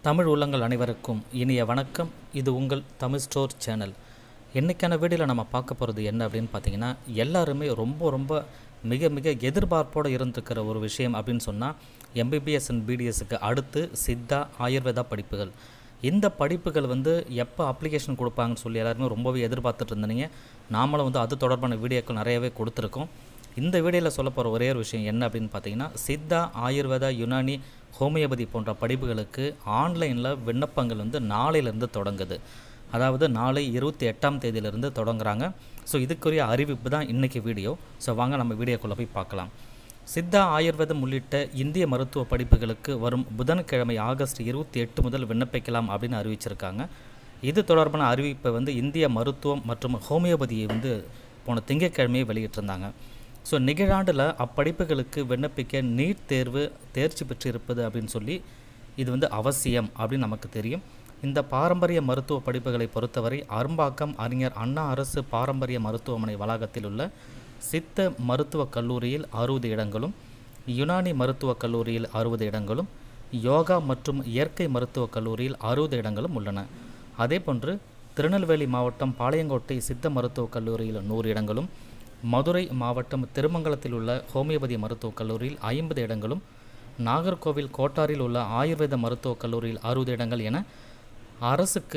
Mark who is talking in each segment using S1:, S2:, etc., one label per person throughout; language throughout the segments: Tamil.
S1: தமிழ் உள்ளங்கள் அனைவருக்கும் இனிய வணக்கம் இது உங்கள் தமிழ் ஸ்டோர் சேனல் இன்றைக்கான வீடியோவில் நம்ம பார்க்க போகிறது என்ன அப்படின்னு பார்த்தீங்கன்னா எல்லாருமே ரொம்ப ரொம்ப மிக மிக எதிர்பார்ப்போடு இருந்திருக்கிற ஒரு விஷயம் அப்படின்னு சொன்னால் எம்பிபிஎஸ் அண்ட் பிடிஎஸ்க்கு அடுத்து சித்தா ஆயுர்வேதா படிப்புகள் இந்த படிப்புகள் வந்து எப்போ அப்ளிகேஷன் கொடுப்பாங்கன்னு சொல்லி எல்லாருமே ரொம்பவே எதிர்பார்த்துட்டு இருந்தீங்க நாமளும் வந்து அது தொடர்பான வீடியோக்கள் நிறையவே கொடுத்துருக்கோம் இந்த வீடியோவில் சொல்ல போகிற ஒரே ஒரு விஷயம் என்ன அப்படின்னு பார்த்தீங்கன்னா சித்தா ஆயுர்வேதா யுனானி ஹோமியோபதி போன்ற படிப்புகளுக்கு ஆன்லைனில் விண்ணப்பங்கள் வந்து நாளையிலேருந்து தொடங்குது அதாவது நாளை இருபத்தி எட்டாம் தேதியிலிருந்து தொடங்குறாங்க ஸோ இதுக்குரிய அறிவிப்பு தான் இன்றைக்கி வீடியோ ஸோ வாங்க நம்ம வீடியோக்குள்ளே போய் பார்க்கலாம் சித்தா ஆயுர்வேதம் உள்ளிட்ட இந்திய மருத்துவ படிப்புகளுக்கு வரும் புதன்கிழமை ஆகஸ்ட் இருபத்தி எட்டு முதல் விண்ணப்பிக்கலாம் அப்படின்னு அறிவிச்சிருக்காங்க இது தொடர்பான அறிவிப்பை வந்து இந்திய மருத்துவம் மற்றும் ஹோமியோபதியை வந்து போன திங்கட்கிழமையே வெளியிட்டிருந்தாங்க ஸோ நிகழாண்டில் அப்படிப்புகளுக்கு விண்ணப்பிக்க நீட் தேர்வு தேர்ச்சி பெற்றிருப்பது அப்படின்னு சொல்லி இது வந்து அவசியம் அப்படின்னு நமக்கு தெரியும் இந்த பாரம்பரிய மருத்துவ படிப்புகளை பொறுத்தவரை அரும்பாக்கம் அறிஞர் அண்ணா அரசு பாரம்பரிய மருத்துவமனை வளாகத்தில் உள்ள சித்த மருத்துவக் கல்லூரியில் அறுபது இடங்களும் யுனானி மருத்துவக் கல்லூரியில் அறுபது இடங்களும் யோகா மற்றும் இயற்கை மருத்துவக் கல்லூரியில் அறுபது இடங்களும் உள்ளன அதேபோன்று திருநெல்வேலி மாவட்டம் பாளையங்கோட்டை சித்த மருத்துவக் கல்லூரியில் நூறு இடங்களும் மதுரை மாவட்டம் திருமங்கலத்தில் உள்ள ஹோமியோபதி மருத்துவக் கல்லூரியில் ஐம்பது இடங்களும் நாகர்கோவில் கோட்டாரில் உள்ள ஆயுர்வேத மருத்துவக் கல்லூரியில் அறுபது இடங்கள் என அரசுக்கு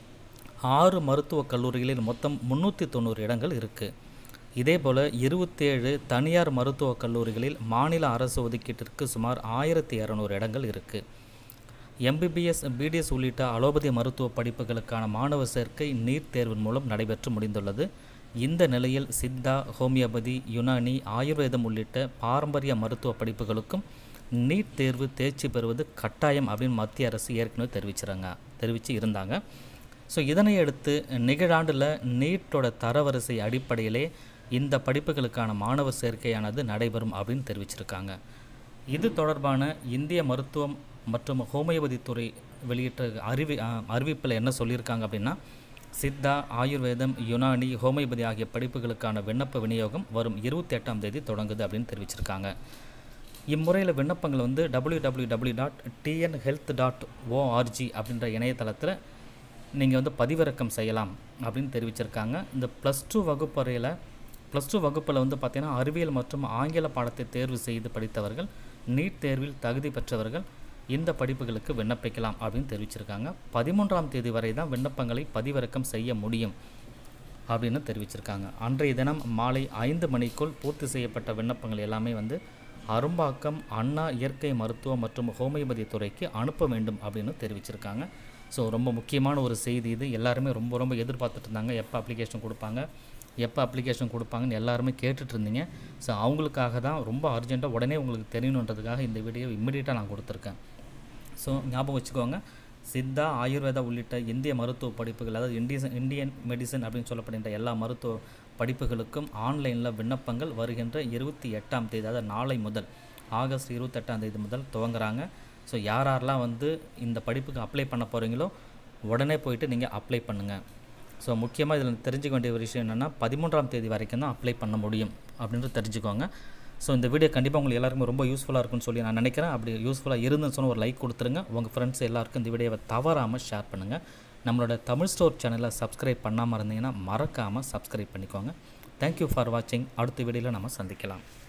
S1: ஆறு மருத்துவக் கல்லூரிகளில் மொத்தம் முந்நூற்றி தொண்ணூறு இடங்கள் இருக்குது இதேபோல் இருபத்தேழு தனியார் மருத்துவக் கல்லூரிகளில் மாநில அரசு ஒதுக்கீட்டிற்கு சுமார் ஆயிரத்தி இரநூறு இடங்கள் இருக்குது எம்பிபிஎஸ் பிடிஎஸ் உள்ளிட்ட அலோபதி மருத்துவ படிப்புகளுக்கான மாணவர் சேர்க்கை நீட் தேர்வின் மூலம் நடைபெற்று முடிந்துள்ளது இந்த நிலையில் சித்தா ஹோமியோபதி யுனானி ஆயுர்வேதம் உள்ளிட்ட பாரம்பரிய மருத்துவ படிப்புகளுக்கும் நீட் தேர்வு தேர்ச்சி பெறுவது கட்டாயம் அப்படின்னு மத்திய அரசு ஏற்கனவே தெரிவிச்சிருங்க தெரிவித்து இருந்தாங்க ஸோ இதனை அடுத்து நிகழாண்டில் நீட்டோட தரவரிசை அடிப்படையிலே இந்த படிப்புகளுக்கான மாணவர் சேர்க்கையானது நடைபெறும் அப்படின்னு தெரிவிச்சிருக்காங்க இது தொடர்பான இந்திய மருத்துவம் மற்றும் ஹோமியோபதி துறை வெளியிட்ட அறிவி அறிவிப்பில் என்ன சொல்லியிருக்காங்க அப்படின்னா சித்தா ஆயுர்வேதம் யுனானி ஹோமியோபதி ஆகிய படிப்புகளுக்கான விண்ணப்ப விநியோகம் வரும் இருபத்தி எட்டாம் தேதி தொடங்குது அப்படின்னு தெரிவிச்சிருக்காங்க இம்முறையில் விண்ணப்பங்கள் வந்து W W W dot TN health dot ORG அப்படின்ற இணையதளத்தில் நீங்கள் வந்து பதிவிறக்கம் செய்யலாம் அப்படின்னு தெரிவிச்சிருக்காங்க இந்த ப்ளஸ் டூ வகுப்பறையில் ப்ளஸ் டூ வகுப்பில் வந்து பார்த்திங்கன்னா அறிவியல் மற்றும் ஆங்கில பாடத்தை தேர்வு செய்து படித்தவர்கள் நீட் தேர்வில் தகுதி பெற்றவர்கள் இந்த படிப்புகளுக்கு விண்ணப்பிக்கலாம் அப்படின்னு தெரிவிச்சிருக்காங்க பதிமூன்றாம் தேதி வரை தான் விண்ணப்பங்களை பதிவிறக்கம் செய்ய முடியும் அப்படின்னு தெரிவிச்சிருக்காங்க அன்றைய தினம் மாலை ஐந்து மணிக்குள் பூர்த்தி செய்யப்பட்ட விண்ணப்பங்கள் எல்லாமே வந்து அரும்பாக்கம் அண்ணா இயற்கை மருத்துவம் மற்றும் ஹோமியோபதி துறைக்கு அனுப்ப வேண்டும் அப்படின்னு தெரிவிச்சிருக்காங்க ஸோ ரொம்ப முக்கியமான ஒரு செய்தி இது எல்லாருமே ரொம்ப ரொம்ப எதிர்பார்த்துட்டு இருந்தாங்க எப்போ அப்ளிகேஷன் கொடுப்பாங்க எப்போ அப்ளிகேஷன் கொடுப்பாங்கன்னு எல்லாருமே கேட்டுட்டு இருந்தீங்க ஸோ அவங்களுக்காக தான் ரொம்ப அர்ஜென்ட்டாக உடனே உங்களுக்கு தெரியணுன்றதுக்காக இந்த வீடியோ இம்மிடியட்டாக நான் கொடுத்துருக்கேன் ஸோ ஞாபகம் வச்சுக்கோங்க சித்தா ஆயுர்வேதா உள்ளிட்ட இந்திய மருத்துவ படிப்புகள் அதாவது இண்டியன் இந்தியன் மெடிசன் அப்படின்னு சொல்லப்படுகின்ற எல்லா மருத்துவ படிப்புகளுக்கும் ஆன்லைனில் விண்ணப்பங்கள் வருகின்ற இருபத்தி எட்டாம் தேதி அதாவது நாளை முதல் ஆகஸ்ட் இருபத்தெட்டாம் தேதி முதல் துவங்குறாங்க ஸோ யார் யாரெல்லாம் வந்து இந்த படிப்புக்கு அப்ளை பண்ண போகிறீங்களோ உடனே போயிட்டு நீங்கள் அப்ளை பண்ணுங்கள் ஸோ முக்கியமாக இதில் தெரிஞ்சுக்க வேண்டிய ஒரு விஷயம் என்னென்னா பதிமூன்றாம் தேதி வரைக்கும் தான் அப்ளை பண்ண முடியும் அப்படின்றது தெரிஞ்சுக்கோங்க ஸோ இந்த வீடியோ கண்டிப்பாக உங்களுக்கு எல்லாருக்குமே ரொம்ப யூஸ்ஃபுல்லாக இருக்கும்னு சொல்லி நான் நினைக்கிறேன் அப்படி யூஸ்ஃபுல்லாக இருந்துன்னு சொன்ன ஒரு லைக் கொடுத்துருங்க உங்கள் ஃப்ரெண்ட்ஸ் எல்லாருக்கும் இந்த வீடியோவை தவறாமல் ஷேர் பண்ணுங்கள் நம்மளோட தமிழ் ஸ்டோர் சேனலை சப்ஸ்கிரைப் பண்ணாமல் இருந்தீங்கன்னா மறக்காமல் சப்ஸ்கிரைப் பண்ணிக்கோங்க தேங்க்யூ ஃபார் வாட்சிங் அடுத்த வீடியோவில் நம்ம சந்திக்கலாம்